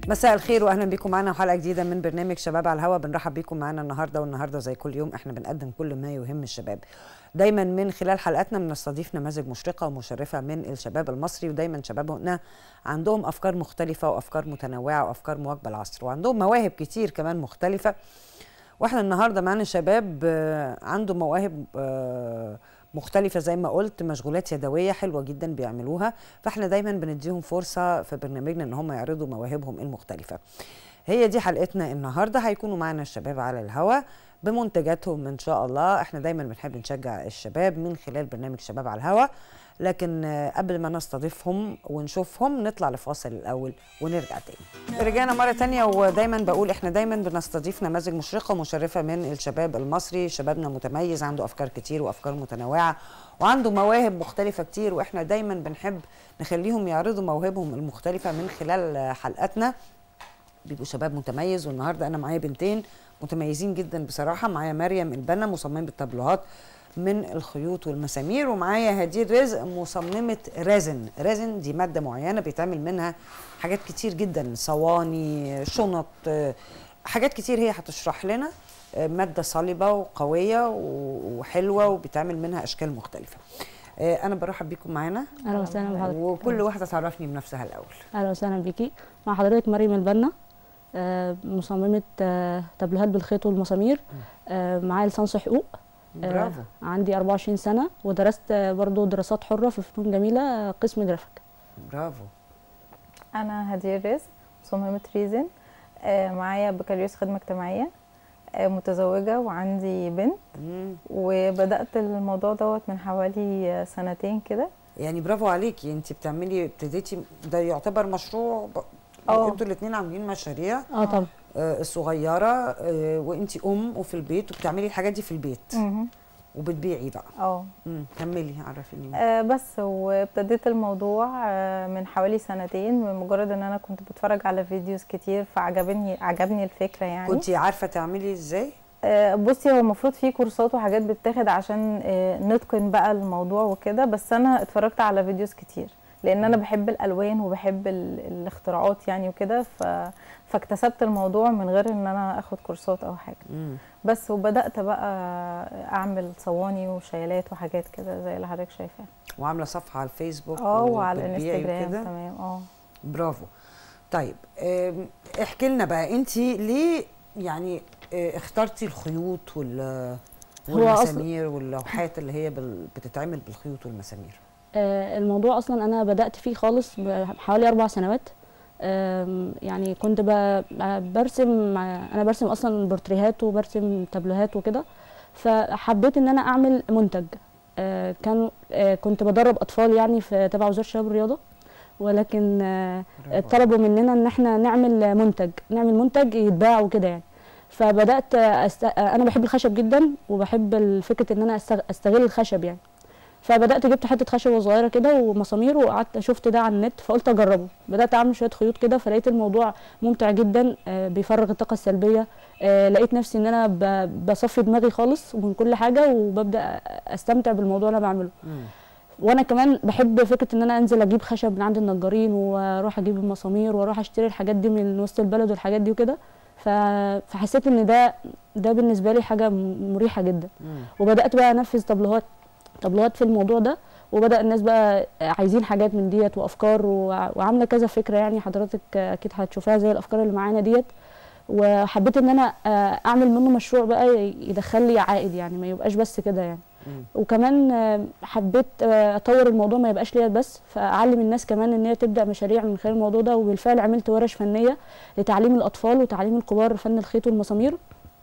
مساء الخير واهلا بيكم معانا وحلقه جديده من برنامج شباب على الهوا بنرحب بيكم معانا النهارده والنهارده زي كل يوم احنا بنقدم كل ما يهم الشباب دايما من خلال حلقاتنا بنستضيف نماذج مشرقه ومشرفه من الشباب المصري ودايما شبابنا عندهم افكار مختلفه وافكار متنوعه وافكار مواكبه العصر وعندهم مواهب كتير كمان مختلفه واحنا النهارده معانا شباب آه، عنده مواهب آه، مختلفة زي ما قلت مشغولات يدوية حلوة جدا بيعملوها فاحنا دايما بنديهم فرصة في برنامجنا ان هم يعرضوا مواهبهم المختلفة هي دي حلقتنا النهاردة هيكونوا معنا الشباب على الهوا بمنتجاتهم ان شاء الله احنا دايما بنحب نشجع الشباب من خلال برنامج شباب على الهوا لكن آه، قبل ما نستضيفهم ونشوفهم نطلع لفاصل الاول ونرجع تاني رجعنا مرة تانية ودايما بقول احنا دايما بنستضيف نماذج مشرقة ومشرفة من الشباب المصري شبابنا متميز عنده افكار كتير وافكار متنوعة وعنده مواهب مختلفة كتير واحنا دايما بنحب نخليهم يعرضوا مواهبهم المختلفة من خلال آه، حلقاتنا بيبقوا شباب متميز والنهارده انا معايا بنتين متميزين جدا بصراحه معايا مريم البنا مصممه التابلوهات من الخيوط والمسامير ومعايا هدير رزق مصممه رازن رازن دي ماده معينه بيتعمل منها حاجات كتير جدا صواني شنط آه، حاجات كتير هي هتشرح لنا آه، ماده صلبه وقويه و- وحلوه وبيتعمل منها اشكال مختلفه آه، انا برحب بيكم معانا اهلا وسهلا بحضرتك وكل واحده تعرفني بنفسها الاول اهلا وسهلا بيكي مع حضرتك مريم البنا آه، مصممة آه، تابلوهات بالخيط والمسامير آه، معايا لسانس حقوق آه، برافو عندي 24 سنة ودرست آه، برضو دراسات حرة في فنون جميلة آه، قسم جرافيك برافو انا هدير رزق مصممه ريزن آه، معايا بكالوريوس خدمه اجتماعيه آه، متزوجه وعندي بنت مم. وبدات الموضوع دوت من حوالي آه، سنتين كده يعني برافو عليكي انت بتعملي ابتديتي ده يعتبر مشروع ب... اه. انتوا الاثنين عاملين مشاريع اه طبعا آه الصغيره آه وانت ام وفي البيت وبتعملي الحاجات دي في البيت مهم. وبتبيعي بقى اه مم. كملي عرفيني آه، بس وابتديت الموضوع آه، من حوالي سنتين من مجرد ان انا كنت بتفرج على فيديوز كتير فعجبني عجبني الفكره يعني كنت عارفه تعملي ازاي آه، بصي هو المفروض في كورسات وحاجات بتاخد عشان آه، نتقن بقى الموضوع وكده بس انا اتفرجت على فيديوز كتير لان انا بحب الالوان وبحب ال- الاختراعات يعني وكده ف... فاكتسبت الموضوع من غير ان انا اخد كورسات او حاجه مم. بس وبدات بقى اعمل صواني وشيلات وحاجات كده زي اللي حضرتك شايفاها وعامله صفحه على الفيسبوك اه وعلى وبتبيعي الانستجرام وكده؟ تمام اه برافو طيب آم، احكي لنا بقى انت ليه يعني آه، اخترتي الخيوط وال هو أصل- والمسامير واللوحات اللي هي بال... بتتعمل بالخيوط والمسامير آه، الموضوع اصلا انا بدات فيه خالص بحوالي اربع سنوات آم، يعني كنت ب- برسم انا برسم اصلا بورتريهات وبرسم تابلوهات وكده فحبيت ان انا اعمل منتج آه، كان آه، كنت بدرب اطفال يعني في تبع وزاره الشباب والرياضه ولكن آه، برافو. طلبوا مننا ان احنا نعمل منتج نعمل منتج يتباع وكده يعني فبدات أست... انا بحب الخشب جدا وبحب فكره ان انا أستغ... استغل الخشب يعني فبدات جبت حته خشبه صغيره كده ومسامير وقعدت شفت ده على النت فقلت اجربه بدات اعمل شويه خيوط كده فلقيت الموضوع ممتع جدا آه، بيفرغ الطاقه السلبيه آه، لقيت نفسي ان انا ب... بصفي دماغي خالص من كل حاجه وببدا استمتع بالموضوع اللي انا بعمله مم. وانا كمان بحب فكره ان انا انزل اجيب خشب من عند النجارين واروح اجيب المسامير واروح اشتري الحاجات دي من وسط البلد والحاجات دي وكده ف... فحسيت ان ده ده بالنسبه لي حاجه م- مريحه جدا مم. وبدات بقى انفذ طابلوهات طابلوهات في الموضوع ده وبدا الناس بقى عايزين حاجات من ديت وافكار وع- وعامله كذا فكره يعني حضرتك اكيد هتشوفها زي الافكار اللي معانا ديت وحبيت ان انا آه، اعمل منه مشروع بقى يدخل لي عائد يعني ما يبقاش بس كده يعني مم. وكمان آه، حبيت آه، اطور الموضوع ما يبقاش ليا بس فاعلم الناس كمان ان هي تبدا مشاريع من خلال الموضوع ده وبالفعل عملت ورش فنيه لتعليم الاطفال وتعليم الكبار فن الخيط والمسامير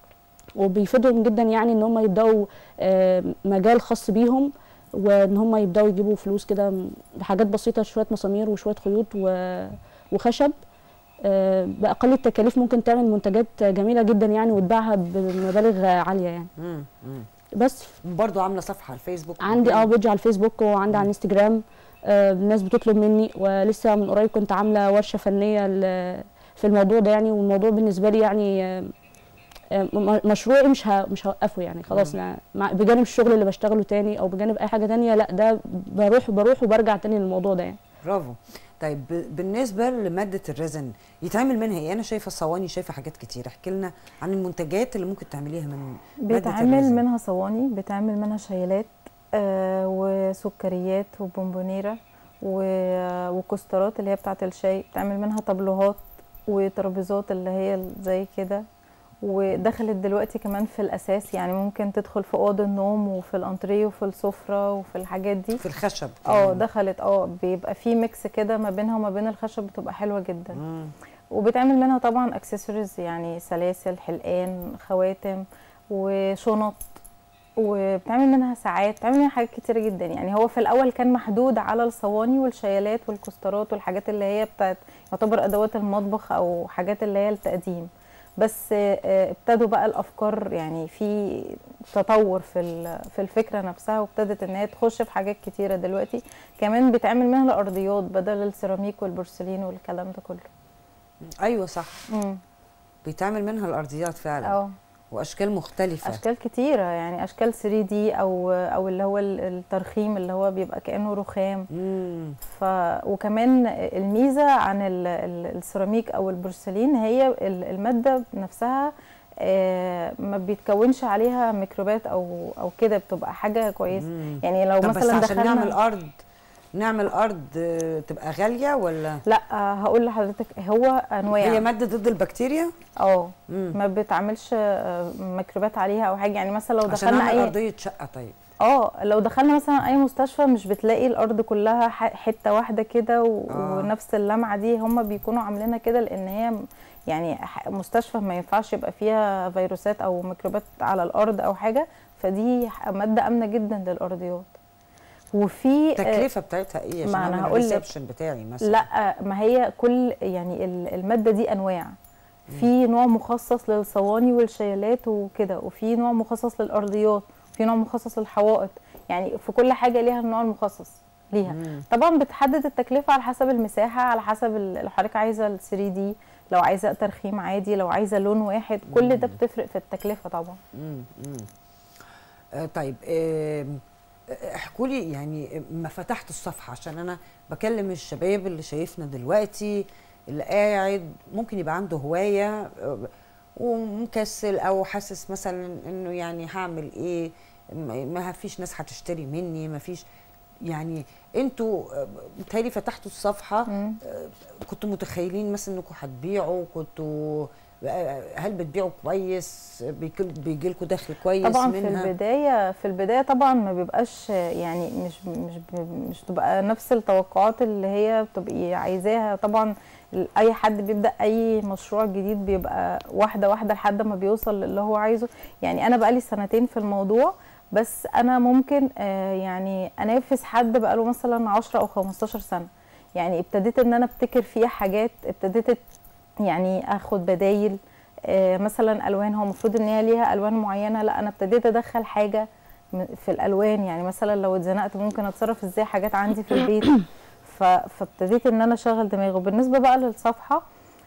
وبيفيدهم جدا يعني ان هم يبداوا آه، مجال خاص بيهم وان هم يبداوا يجيبوا فلوس كده بحاجات بسيطه شويه مسامير وشويه خيوط و- وخشب آه، باقل التكاليف ممكن تعمل منتجات جميله جدا يعني وتباعها بمبالغ عاليه يعني مم. مم. بس برضو عامله صفحه على الفيسبوك عندي اه بيج على الفيسبوك وعندي على الانستجرام آه الناس بتطلب مني ولسه من قريب كنت عامله ورشه فنيه ل- في الموضوع ده يعني والموضوع بالنسبه لي يعني آه، آه، م- مشروعي مش ه- مش هوقفه يعني خلاص أنا مع بجانب الشغل اللي بشتغله تاني او بجانب اي حاجه تانية لا ده بروح بروح وبرجع تاني للموضوع ده يعني برافو طيب ب- بالنسبه لماده الريزن يتعمل منها ايه انا شايفه صواني شايفه حاجات كتير احكي لنا عن المنتجات اللي ممكن تعمليها من مادة بيتعمل الريزن. منها صواني بيتعمل منها شايلات آه وسكريات وبونبونيرة و- وكسترات اللي هي بتاعة الشاي بتعمل منها طبلوهات وترابيزات اللي هي زي كده ودخلت دلوقتي كمان في الأساس يعني ممكن تدخل في أوض النوم وفي الأنتريه وفي السفرة وفي الحاجات دي في الخشب اه كمان. دخلت اه بيبقى في ميكس كده ما بينها وما بين الخشب بتبقى حلوة جدا مم. وبتعمل منها طبعا اكسسوارز يعني سلاسل حلقان خواتم وشنط وبتعمل منها ساعات بتعمل منها حاجات كتيرة جدا يعني هو في الأول كان محدود على الصواني والشيالات والكسترات والحاجات اللي هي بتاعت يعتبر أدوات المطبخ أو حاجات اللي هي التقديم بس آه، ابتدوا بقى الأفكار يعني في تطور في ال- في الفكرة نفسها وابتدت إن هي تخش في حاجات كتيرة دلوقتي كمان بتعمل منها الأرضيات بدل السيراميك والبورسلين والكلام ده كله ايوه صح مم. بيتعمل منها الارضيات فعلا اه واشكال مختلفه اشكال كتيره يعني اشكال 3 دي او او اللي هو ال- الترخيم اللي هو بيبقى كانه رخام مم. ف وكمان الميزه عن ال- ال- السيراميك او البورسلين هي ال- الماده نفسها آه، ما بيتكونش عليها ميكروبات او او كده بتبقى حاجه كويسه مم. يعني لو طب بس مثلا عشان نعمل دخلنا ارض نعمل ارض آه، تبقى غاليه ولا لا آه، هقول لحضرتك هو انواع هي ماده ضد البكتيريا اه مم. ما بتعملش آه، ميكروبات عليها او حاجه يعني مثلا لو عشان دخلنا نعمل اي ارضيه شقه طيب اه لو دخلنا مثلا اي مستشفى مش بتلاقي الارض كلها ح- حته واحده كده و... آه. ونفس اللمعه دي هم بيكونوا عاملينها كده لان هي م- يعني ح- مستشفى ما ينفعش يبقى فيها فيروسات او ميكروبات على الارض او حاجه فدي ح- ماده امنه جدا للارضيات وفي آه، التكلفه بتاعتها ايه عشان ما أنا اعمل هقول لك. الريسبشن بتاعي مثلا لا ما هي كل يعني ال- الماده دي انواع في نوع مخصص للصواني والشيلات وكده وفي نوع مخصص للارضيات في نوع مخصص للحوائط يعني في كل حاجه ليها النوع المخصص ليها مم. طبعا بتحدد التكلفه على حسب المساحه على حسب ال- لو حضرتك عايزه ال 3 دي لو عايزه ترخيم عادي لو عايزه لون واحد كل ده بتفرق في التكلفه طبعا مم. مم. آه طيب آم، احكوا لي يعني ما فتحت الصفحه عشان انا بكلم الشباب اللي شايفنا دلوقتي اللي قاعد ممكن يبقى عنده هوايه آه، ومكسل او حاسس مثلا انه يعني هعمل ايه ما ما فيش ناس هتشتري مني ما فيش يعني انتوا آه، بتهيألي فتحتوا الصفحه مم. كنتوا متخيلين مثلا انكم هتبيعوا كنتوا هل بتبيعوا كويس بيجي لكم دخل كويس طبعا في منها البدايه في البدايه طبعا ما بيبقاش يعني مش مش مش تبقى نفس التوقعات اللي هي بتبقي عايزاها طبعا اي حد بيبدا اي مشروع جديد بيبقى واحده واحده لحد ما بيوصل للي هو عايزه يعني انا بقالي سنتين في الموضوع بس انا ممكن آه يعني انافس حد بقاله مثلا 10 او 15 سنه يعني ابتديت ان انا ابتكر فيها حاجات ابتديت يعني اخد بدايل آه مثلا الوان هو المفروض ان هي ليها الوان معينه لا انا ابتديت ادخل حاجه م- في الالوان يعني مثلا لو اتزنقت ممكن اتصرف ازاي حاجات عندي في البيت ف- فابتديت ان انا اشغل دماغي وبالنسبه بقى للصفحه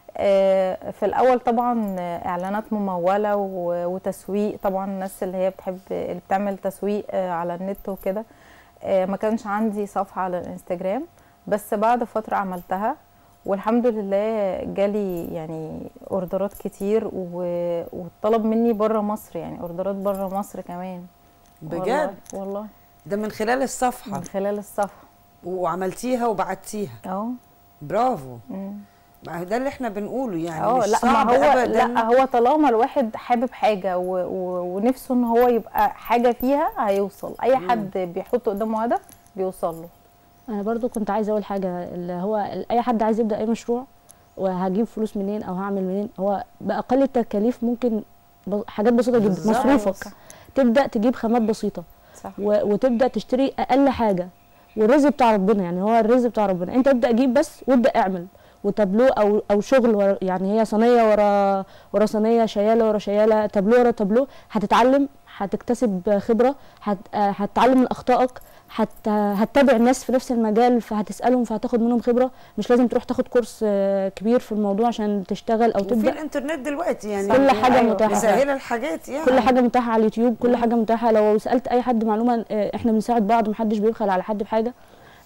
آه، في الاول طبعا آه، اعلانات مموله و- وتسويق طبعا الناس اللي هي بتحب اللي بتعمل تسويق آه، على النت وكده آه، ما كانش عندي صفحه على الانستجرام بس بعد فتره عملتها والحمد لله جالي يعني اوردرات كتير و- وطلب مني بره مصر يعني اوردرات بره مصر كمان بجد والله, والله ده من خلال الصفحه من خلال الصفحه وعملتيها وبعتيها اه برافو مم. ما هو ده اللي احنا بنقوله يعني اه مش لا صعب ما هو ابدا لا هو طالما الواحد حابب حاجه و... و... ونفسه ان هو يبقى حاجه فيها هيوصل اي مم. حد بيحط قدامه هدف بيوصل له انا برضو كنت عايزه اقول حاجه اللي هو اي حد عايز يبدا اي مشروع وهجيب فلوس منين او هعمل منين هو باقل التكاليف ممكن ب- حاجات بسيطه جدا بالظبط. مصروفك تبدا تجيب خامات بسيطه صح و- وتبدا تشتري اقل حاجه والرزق بتاع ربنا يعني هو الرزق بتاع ربنا انت ابدا جيب بس وابدا اعمل وتابلو او او شغل ورا يعني هي صينيه ورا ورا صينيه شياله ورا شياله تابلو ورا تابلو هتتعلم هتكتسب خبره هت آه، هتتعلم من اخطائك هت هتتابع الناس في نفس المجال فهتسالهم فهتاخد منهم خبره مش لازم تروح تاخد كورس آه، كبير في الموضوع عشان تشتغل او وفي تبدا الانترنت دلوقتي يعني كل حاجه أيوة. متاحه مسهله الحاجات يعني كل حاجه متاحه على اليوتيوب كل مم. حاجه متاحه لو سالت اي حد معلومه آه، احنا بنساعد بعض محدش بيبخل على حد بحاجه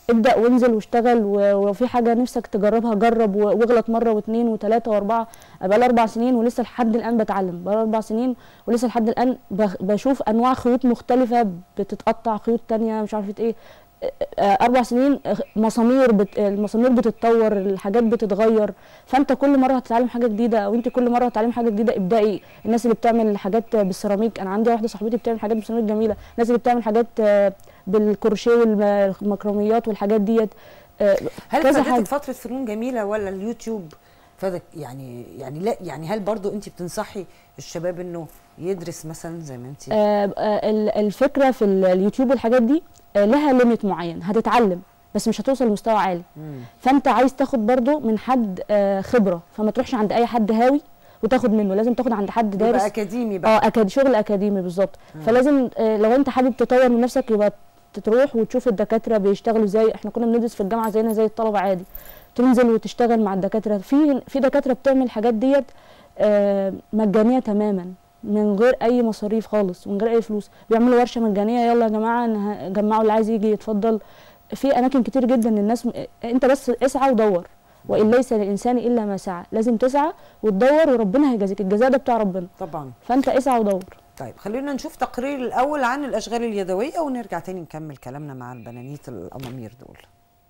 ابدا وانزل واشتغل و- ولو في حاجه نفسك تجربها جرب و- واغلط مره واثنين وثلاثه واربعه بقى اربع سنين ولسه لحد الان بتعلم بقى اربع سنين ولسه لحد الان بخ- بشوف انواع خيوط مختلفه بتتقطع خيوط تانية مش عارفه ايه آه، اربع سنين آه، مسامير بت... المسامير بتتطور الحاجات بتتغير فانت كل مره هتتعلم حاجه جديده او انت كل مره هتتعلم حاجه جديده ابدأي الناس اللي بتعمل حاجات بالسيراميك انا عندي واحده صاحبتي بتعمل حاجات بالسيراميك جميله الناس اللي بتعمل حاجات آه، بالكروشيه والمكرميات والحاجات ديت آه، هل كذا فادتك حاجة. فتره فنون جميله ولا اليوتيوب فادك يعني يعني لا يعني هل برضو انت بتنصحي الشباب انه يدرس مثلا زي ما انت آه، آه، ال- الفكره في ال- اليوتيوب والحاجات دي آه، لها ليميت معين هتتعلم بس مش هتوصل لمستوى عالي مم. فانت عايز تاخد برضو من حد آه، خبره فما تروحش عند اي حد هاوي وتاخد منه لازم تاخد عند حد يبقى دارس اكاديمي بقى اه أكاد شغل اكاديمي بالظبط فلازم آه، لو انت حابب تطور من نفسك يبقى تروح وتشوف الدكاتره بيشتغلوا ازاي احنا كنا بندرس في الجامعه زينا زي الطلبه عادي تنزل وتشتغل مع الدكاتره في في دكاتره بتعمل الحاجات ديت آه، مجانيه تماما من غير اي مصاريف خالص من غير اي فلوس بيعملوا ورشه مجانيه يلا يا جماعه نه- جمعوا اللي عايز يجي يتفضل في اماكن كتير جدا الناس م... انت بس اسعى ودور وان ليس للانسان الا ما سعى لازم تسعى وتدور وربنا هيجازيك الجزاء ده بتاع ربنا طبعا فانت اسعى ودور طيب خلينا نشوف تقرير الاول عن الاشغال اليدويه ونرجع تاني نكمل كلامنا مع البنانيت الامامير دول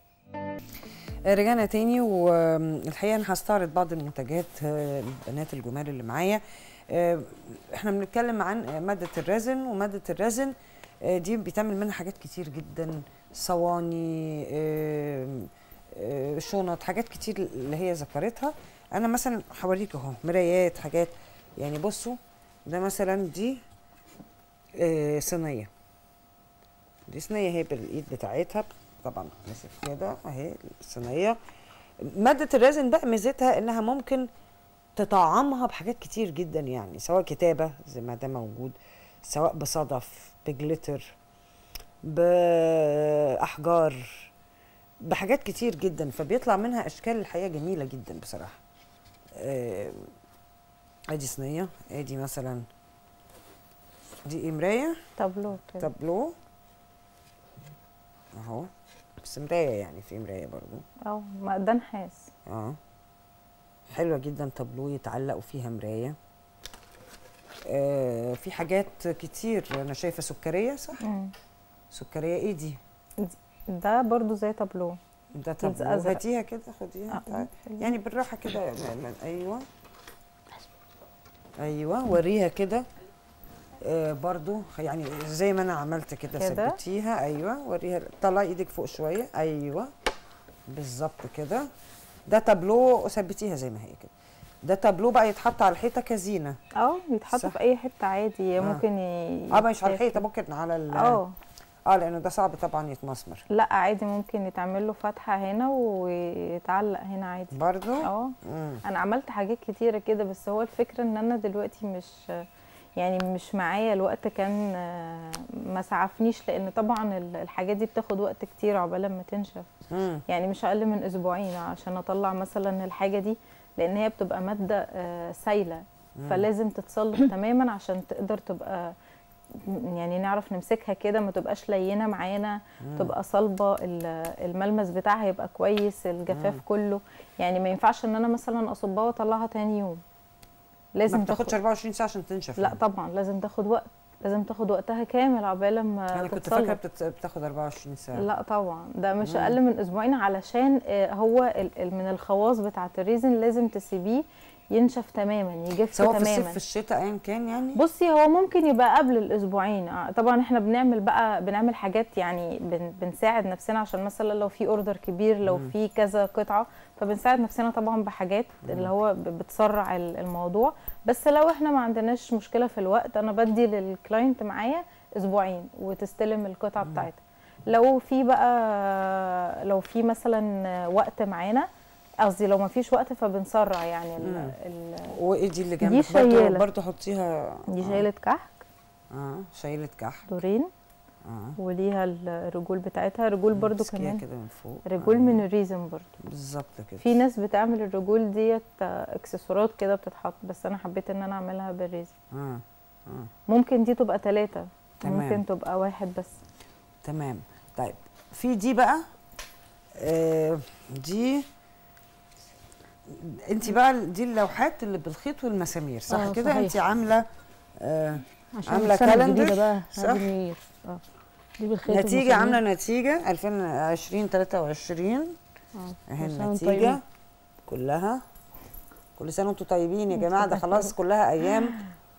آه، رجعنا تاني والحقيقه انا هستعرض بعض المنتجات آه، البنات الجمال اللي معايا آه، احنا بنتكلم عن آه، ماده الريزن وماده الريزن آه، دي بيتعمل منها حاجات كتير جدا صواني آه، آه، شنط حاجات كتير اللي هي ذكرتها انا مثلا هوريك اهو مرايات حاجات يعني بصوا ده مثلا دي آه، صينيه دي صينيه هي بالايد بتاعتها طبعا ماسك كده اهي الصينيه ماده الريزن بقى ميزتها انها ممكن تطعمها بحاجات كتير جدا يعني سواء كتابه زي ما ده موجود سواء بصدف بجليتر باحجار بحاجات كتير جدا فبيطلع منها اشكال الحقيقه جميله جدا بصراحه آه، ادي صينيه ادي مثلا دي ايه مرايه تابلو كده تابلو اهو بس مرايه يعني في مرايه برضو اه ما ده نحاس اه حلوه جدا تابلو يتعلق وفيها مرايه آه في حاجات كتير انا شايفه سكريه صح مم. سكريه ايه دي ده برضو زي تابلو ده تابلو أزرق. هاتيها كده خديها آه، تعالي. حلو. يعني بالراحه كده لا- لا، ايوه ايوه وريها كده آه برضو يعني زي ما انا عملت كده كده؟ ثبتيها ايوه وريها طلعي ايدك فوق شويه ايوه بالظبط كده ده تابلو ثبتيها زي ما هي كده ده تابلو بقى يتحط على الحيطه كزينه اه يتحط صح. في اي حته عادي آه. ممكن ي... اه مش على يتاكل. الحيطه ممكن على ال اه اه لانه ده صعب طبعا يتمسمر لا عادي ممكن يتعمل له فتحه هنا ويتعلق هنا عادي برضو اه مم. انا عملت حاجات كتيره كده بس هو الفكره ان انا دلوقتي مش يعني مش معايا الوقت كان آه، ما سعفنيش لان طبعا ال- الحاجات دي بتاخد وقت كتير عقبال ما تنشف مم. يعني مش اقل من اسبوعين عشان اطلع مثلا الحاجه دي لان هي بتبقى ماده آه، سايله فلازم تتصلح تماما عشان تقدر تبقى يعني نعرف نمسكها كده ما تبقاش لينه معانا تبقى صلبه ال- الملمس بتاعها يبقى كويس الجفاف كله يعني ما ينفعش ان انا مثلا اصبها واطلعها تاني يوم ما لازم بتاخدش تاخد 24 ساعه عشان تنشف لا يعني. طبعا لازم تاخد وقت لازم تاخد وقتها كامل عقبال ما انا كنت تتصلح. فاكره بتت- بتاخد 24 ساعه لا طبعا ده مش اقل من اسبوعين علشان آه، هو ال- ال- من الخواص بتاعه الريزن لازم تسيبيه ينشف تماما يجف سواء في الصيف تماما في الشتاء ايا كان يعني بصي هو ممكن يبقى قبل الاسبوعين آه، طبعا احنا بنعمل بقى بنعمل حاجات يعني بن بنساعد نفسنا عشان مثلا لو في اوردر كبير لو في كذا قطعه فبنساعد نفسنا طبعا بحاجات اللي هو ب- بتسرع ال- الموضوع بس لو احنا ما عندناش مشكله في الوقت انا بدي للكلاينت معايا اسبوعين وتستلم القطعه بتاعتها لو في بقى لو في مثلا وقت معانا قصدي لو ما فيش وقت فبنسرع يعني ال ال وايه دي اللي دي جنبك برضه شيالة. برضه حطيها دي آه. شايله كحك اه شايله كحك دورين اه وليها الرجول بتاعتها رجول برضو مسكيها كمان كده من فوق رجول آه. من الريزن برضو بالظبط كده في ناس بتعمل الرجول ديت آه، اكسسوارات كده بتتحط بس انا حبيت ان انا اعملها بالريزن اه اه ممكن دي تبقى ثلاثة تمام. ممكن تبقى واحد بس تمام طيب في دي بقى آه دي انت بقى دي اللوحات اللي بالخيط والمسامير صح آه، كده صحيح. انت عامله آه عشان عاملة السنه كالندر، الجديده بقى صح؟ هذه النير اه دي بالخيط نتيجه والمسامير. عامله نتيجه 2020 23 اه اهي كل سنة وانتم النتيجه طيبين. كلها كل سنه وانتم طيبين يا جماعه ده وانتم خلاص كلها ايام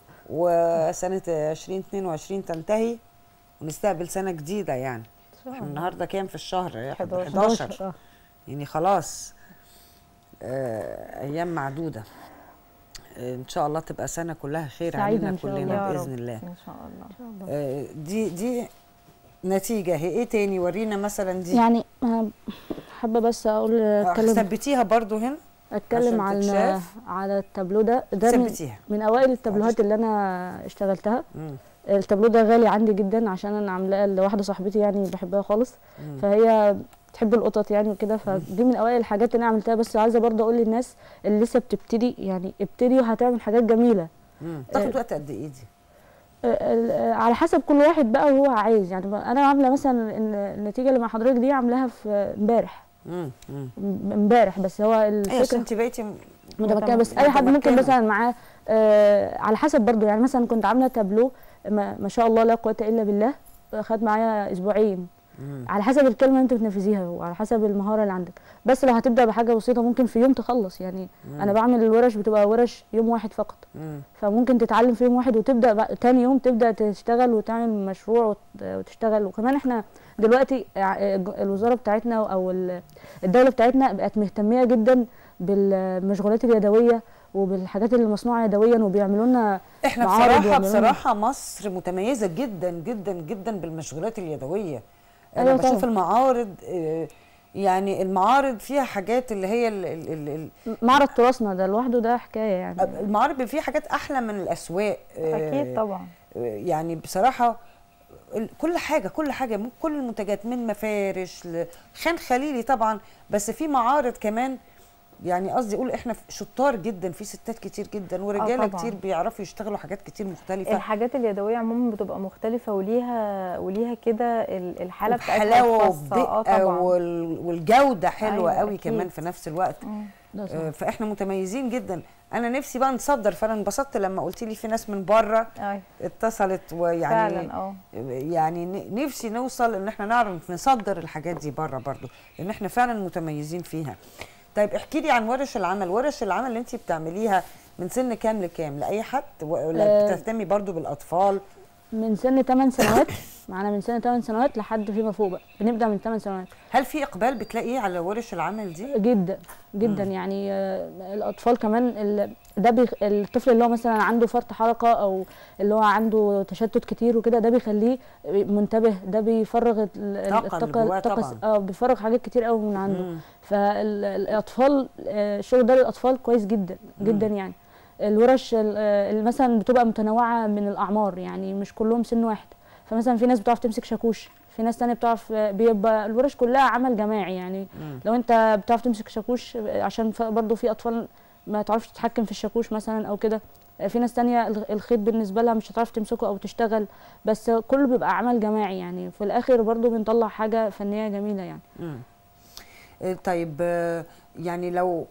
وسنه 2022 تنتهي ونستقبل سنه جديده يعني إن شاء احنا الله. النهارده كام في الشهر 11. 11 اه يعني خلاص آه ايام معدوده آه ان شاء الله تبقى سنه كلها خير سعيدة علينا إن شاء الله. كلنا يا باذن رب. الله ان شاء الله ان شاء الله آه دي دي نتيجه هي ايه تاني ورينا مثلا دي يعني آه، حابه بس اقول آه، اتكلم ثبتيها برضو هنا اتكلم عشان عن تتشاف. على التابلو ده ده من, ثبتيها من اوائل التابلوهات اللي انا اشتغلتها مم. التابلو ده غالي عندي جدا عشان انا عاملاه لواحده صاحبتي يعني بحبها خالص مم. فهي بتحب القطط يعني وكده فدي من اوائل الحاجات اللي انا عملتها بس عايزه برضه اقول للناس اللي لسه بتبتدي يعني ابتدي وهتعمل حاجات جميله مم. تاخد وقت قد ايه دي؟ آه، آه، على حسب كل واحد بقى وهو عايز يعني انا عامله مثلا إن النتيجه اللي مع حضرتك دي عاملاها في امبارح مم. مم. امبارح بس هو ايوه عشان الفكره انت بقيتي م- متمكنه بس اي حد ممكن متمكنة. مثلا معاه آه على حسب برضو يعني مثلا كنت عامله تابلو ما, ما شاء الله لا قوه الا بالله خد معايا اسبوعين مم. على حسب الكلمه اللي انت بتنفذيها وعلى حسب المهاره اللي عندك بس لو هتبدا بحاجه بسيطه ممكن في يوم تخلص يعني مم. انا بعمل الورش بتبقى ورش يوم واحد فقط مم. فممكن تتعلم في يوم واحد وتبدا بقى تاني يوم تبدا تشتغل وتعمل مشروع وت- وتشتغل وكمان احنا دلوقتي ع- الوزاره بتاعتنا او ال- الدوله بتاعتنا بقت مهتميه جدا بالمشغولات اليدويه وبالحاجات اللي مصنوعه يدويا وبيعملوا لنا احنا معارض بصراحه ويعملوا لنا- بصراحه مصر متميزه جدا جدا جدا بالمشغولات اليدويه انا أيوة بشوف طبعا. المعارض آه، يعني المعارض فيها حاجات اللي هي ال- ال- ال- ال- معرض تراثنا ده لوحده ده حكايه يعني المعارض بيبقى فيها حاجات احلى من الاسواق آه، اكيد طبعا يعني بصراحه ال- كل حاجه كل حاجه مو- كل المنتجات من مفارش لخان خليلي طبعا بس في معارض كمان يعني قصدي اقول احنا شطار جدا في ستات كتير جدا ورجاله طبعاً. كتير بيعرفوا يشتغلوا حاجات كتير مختلفه الحاجات اليدويه عموما بتبقى مختلفه وليها وليها كده ال- الحاله بتاعتها حلاوه الخاصة. اه وبدقه طبعا وال- والجوده حلوه أيوة، قوي أكيد. كمان في نفس الوقت مم. ده صح. آه، فاحنا متميزين جدا انا نفسي بقى نصدر فانا انبسطت لما قلت لي في ناس من بره أيوة. اتصلت ويعني فعلا اه يعني ن- نفسي نوصل ان احنا نعرف نصدر الحاجات دي بره برضو لان احنا فعلا متميزين فيها طيب احكي لي عن ورش العمل ورش العمل اللي انت بتعمليها من سن كام لكام لاي حد ولا آه. بتهتمي برضو بالاطفال من سن 8 سنوات معانا من سن 8 سنوات لحد فيما فوق بقى بنبدا من 8 سنوات هل في اقبال بتلاقيه على ورش العمل دي جدا جدا يعني آه، الاطفال كمان ال- ده بيخ... الطفل اللي هو مثلا عنده فرط حركه او اللي هو عنده تشتت كتير وكده ده بيخليه منتبه ده بيفرغ ال- ال- طاقة اللي جواه الطاقه طبعاً. اه بيفرغ حاجات كتير قوي من عنده مم. فالاطفال الشغل ده للاطفال كويس جدا جدا يعني الورش ال- آه، اللي مثلا بتبقى متنوعه من الاعمار يعني مش كلهم سن واحد فمثلا في ناس بتعرف تمسك شاكوش في ناس تانية بتعرف آه، بيبقى الورش كلها عمل جماعي يعني مم. لو انت بتعرف تمسك شاكوش آه، عشان ف- برضو في اطفال ما تعرفش تتحكم في الشاكوش مثلا او كده آه، في ناس تانية الغ- الخيط بالنسبة لها مش هتعرف تمسكه او تشتغل بس كله بيبقى عمل جماعي يعني في الاخر برضو بنطلع حاجة فنية جميلة يعني مم. آه، طيب آه، يعني لو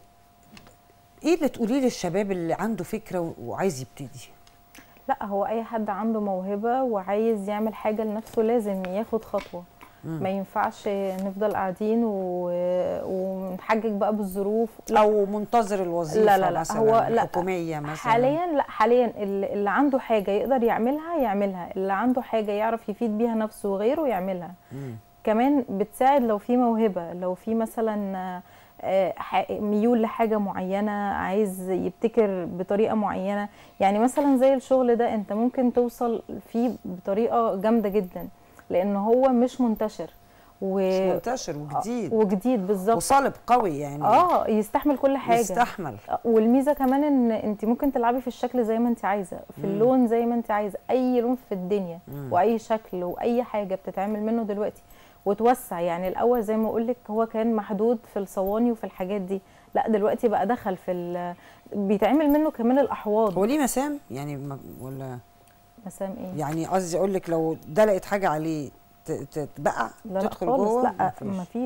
ايه اللي تقوليه للشباب اللي عنده فكره و- وعايز يبتدي لا هو اي حد عنده موهبه وعايز يعمل حاجه لنفسه لازم ياخد خطوه مم. ما ينفعش نفضل قاعدين و... ونحجج بقى بالظروف لا او منتظر الوظيفه لا لا لا مثلا هو لا حكوميه مثلا حاليا لا حاليا اللي اللي عنده حاجه يقدر يعملها يعملها اللي عنده حاجه يعرف يفيد بيها نفسه وغيره يعملها مم. كمان بتساعد لو في موهبه لو في مثلا آه، آه، ح- ميول لحاجه معينه عايز يبتكر بطريقه معينه يعني مثلا زي الشغل ده انت ممكن توصل فيه بطريقه جامده جدا لان هو مش منتشر و... مش منتشر وجديد وجديد بالظبط وصلب قوي يعني اه يستحمل كل حاجه يستحمل والميزه كمان ان انت ممكن تلعبي في الشكل زي ما انت عايزه في مم. اللون زي ما انت عايزه اي لون في الدنيا مم. واي شكل واي حاجه بتتعمل منه دلوقتي وتوسع يعني الاول زي ما اقول لك هو كان محدود في الصواني وفي الحاجات دي لا دلوقتي بقى دخل في ال- بيتعمل منه كمان الاحواض هو ليه مسام يعني ما ولا مسام ايه يعني قصدي اقول لك لو دلقت حاجه عليه ت- ت- تبقع لا لا تدخل خالص جوه لا مفيش. مفيش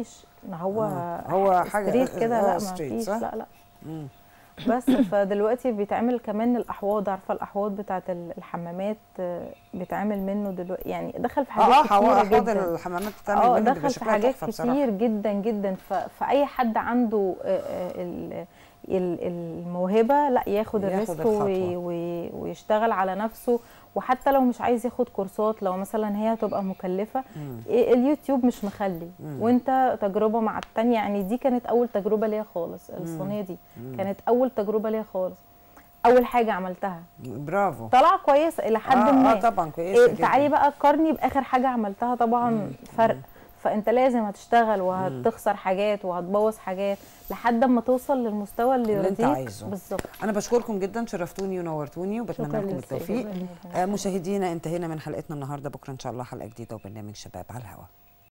ان هو آه، هو حاجة- ستريت كده آه، لا ما ستريت، فيش صح؟ لا لا مم. بس فدلوقتي بيتعمل كمان الاحواض عارفه الاحواض بتاعت ال- الحمامات آه، بيتعمل منه دلوقتي يعني دخل في اه حاجات اه كتيره حوا- حوض جدا الحمامات بتعمل اه منه بيبقى دخل في شكلها حاجات تحفة بصراحة. كتير جدا جدا ف... فاي حد عنده آه، آه، ال- ال- الموهبه لا ياخد ياخد الريسك الخطوة. وي... وي... ويشتغل على نفسه وحتى لو مش عايز ياخد كورسات لو مثلا هي هتبقى مكلفه مم. إيه اليوتيوب مش مخلي مم. وانت تجربه مع التانية يعني دي كانت اول تجربه ليا خالص الصينيه دي مم. كانت اول تجربه ليا خالص اول حاجه عملتها برافو طلع كويسه الى حد آه, ما اه طبعا كويسة إيه تعالي بقى قارني باخر حاجه عملتها طبعا فرق فانت لازم هتشتغل وهتخسر حاجات وهتبوظ حاجات لحد ما توصل للمستوى اللي, اللي انت يرضيك عايزه. بالظبط انا بشكركم جدا شرفتوني ونورتوني وبتمنى شكراً لكم لك. بالتوفيق شكراً. آه مشاهدينا انتهينا من حلقتنا النهارده بكره ان شاء الله حلقه جديده وبرنامج شباب على الهواء